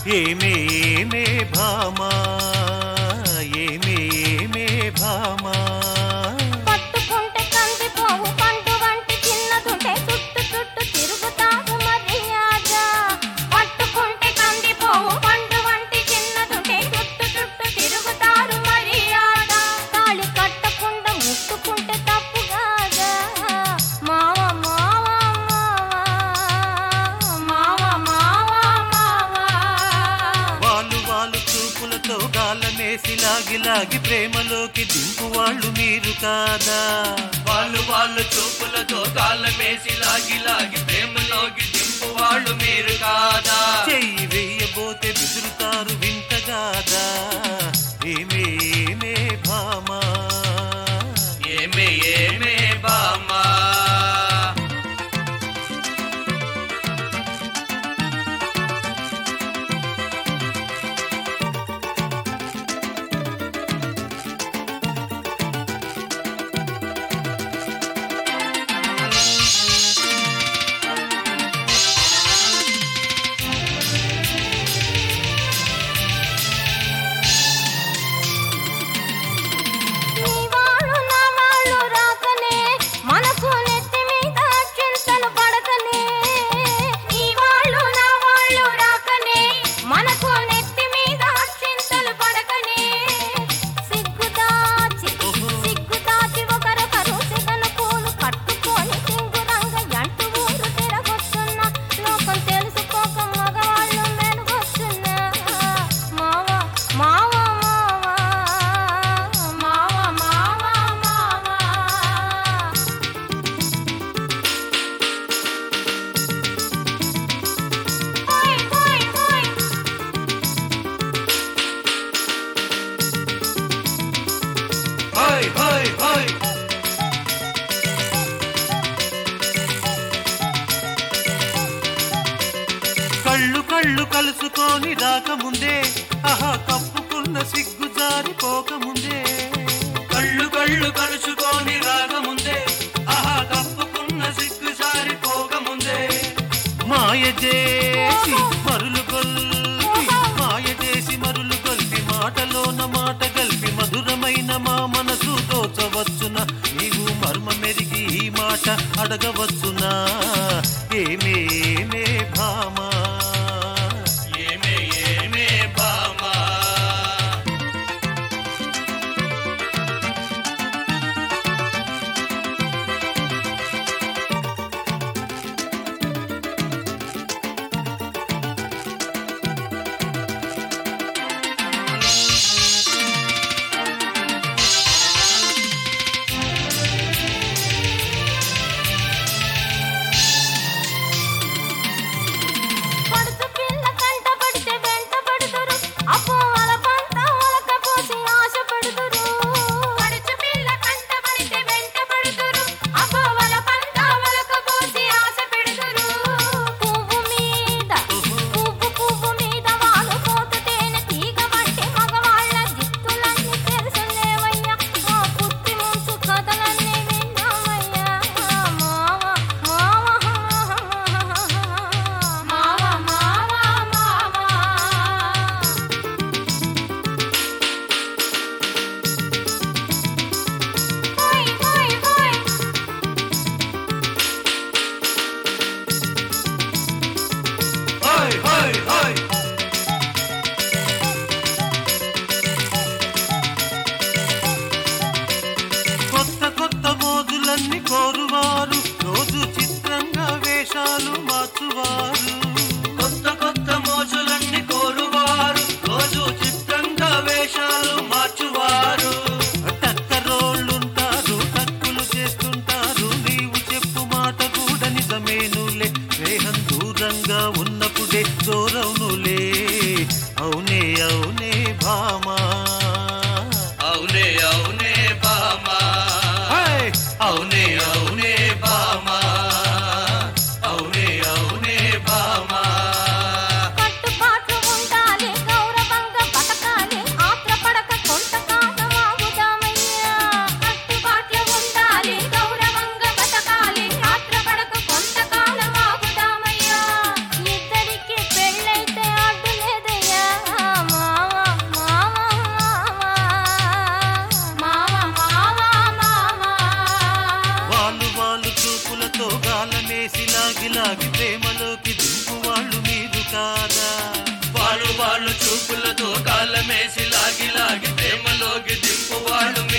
ఏమే ఏమే భామా ఏమే ఏమే భామా పట్టుకుంటే కందిపోవు పండు వంటి చిన్నదుంటే చుట్టు చుట్టు తిరుగుతావు మర్యాద పట్టుకుంటే కందిపోవు పండు వంటి చిన్నదుంటే చుట్టు చుట్టు తిరుగుతారు మర్యాద తాళి కట్టకుండా ముట్టుకుంటే తప్పు కాదా మావ మావ మావ మావ మావ వాళ్ళు వాళ్ళు చూపులతో గాలమేసి లాగి లాగి ప్రేమలోకి దింపు వాళ్ళు మీరు కాదా వాళ్ళు వాళ్ళు చూపులతో కాళ్ళమేసి లాగి లాగి ప్రేమలోకి దింపు వాళ్ళు మీరు కాదా చెయ్యి వేయబోతే బెదురుతారు వింతగాదా ఏమే ఏమే భామా ఏమే ఏమే బామా నీ వాళ్ళు నా వాళ్ళు రాకనే మనకు నెత్తి మీద చింతలు పడకనే నీ వాళ్ళు నా వాళ్ళు రాకనే మనకు నెత్తి మీద చింతలు పడకనే సిగ్గుదాచి సిగ్గుదాచి ఒకరొకరు సిగను పూలు కట్టుకొని సింగురంగ ఎంటు ఊరు తిరగొస్తున్నా లోకం తెలుసుకోక మగవాళ్ళు మెరుగొస్తున్నా మావ మావ మావ మావ మావ హోయ్ హోయ్ హోయ్ హోయ్ హోయ్ హోయ్ కళ్ళు కళ్ళు కలుసుకొని రాకముందే ఆహా కప్పుకున్న సిగ్గు జారిపోకముందే కళ్ళు కళ్ళు కలుసుకొని రాకముందే ఆహా కప్పుకున్న సిగ్గు సారిపోకముందే మాయ చేసి మరులు గొల్పి మాయ చేసి మరులు గొల్పి మాటలోన మాట గల్పి మధురమైన మా మనసు దోచవచ్చున నీవు మర్మ మెరిగి ఈ మాట అడగవచ్చునా ఏమేమే భామా ఏమే ఏమే బామా పడుచు పిల్ల కంట పడితే వెంట పడుతురు అప్పు వాళ్ళ పంట వాళ్ళక పోసి ఆశ పడుతురు పడుచు పిల్ల కంట పడితే వెంట పడుతురు అప్పు వాళ్ళ పంట వాళ్ళక పోసి ఆశ పెడుతురు పువ్వు మీద పువ్వు పువ్వు మీద వాళ్ళు పోతు తేనె తీగ వంటి మగవాళ్ళ జిత్తులన్నీ తెలుసులేవయ్యా మా పుట్టి ముంచు కథలన్నీ విన్నామయ్యా మావ మావ మావ మావ మావ హోయ్ హోయ్ హోయ్ హోయ్ హోయ్ హోయ్ కొత్త కొత్త మోజులన్నీ కోరువారు రోజు చిత్రంగా వేషాలు మార్చువారు కొత్త కొత్త మోజులన్నీ కోరువారు రోజు చిత్రంగా వేషాలు మార్చువారు టక్కరోళ్ళుంటారు టక్కులు చేస్తుంటారు నీవు చెప్పు మాట కూడా నిజమేనులే స్నేహం దూరంగా ఉన్నప్పుడే దూరవునులే అవునే అవునే భామా అవునే అవునే బామా హాయ్! అవునే అవునే బామా అవునే అవునే బామా కట్టుబాట్లు ఉండాలి గౌరవంగా బతకాలి ఆత్రపడక కొంతకాలం ఆగుదామయ్యా కట్టుబాట్లు ఉండాలి గౌరవంగా బతకాలి ఆత్రపడక కొంతకాలం ఆగుదామయ్యా ఇద్దరికి పెళ్ళ చూపులతో గాలమేసి లాగి లాగి ప్రేమలోకి దింపు వాళ్ళు మీరు కాదా వాళ్ళు వాళ్ళు చూపులతో కాళ్ళమేసి లాగి లాగి ప్రేమలోకి దింపు వాళ్ళు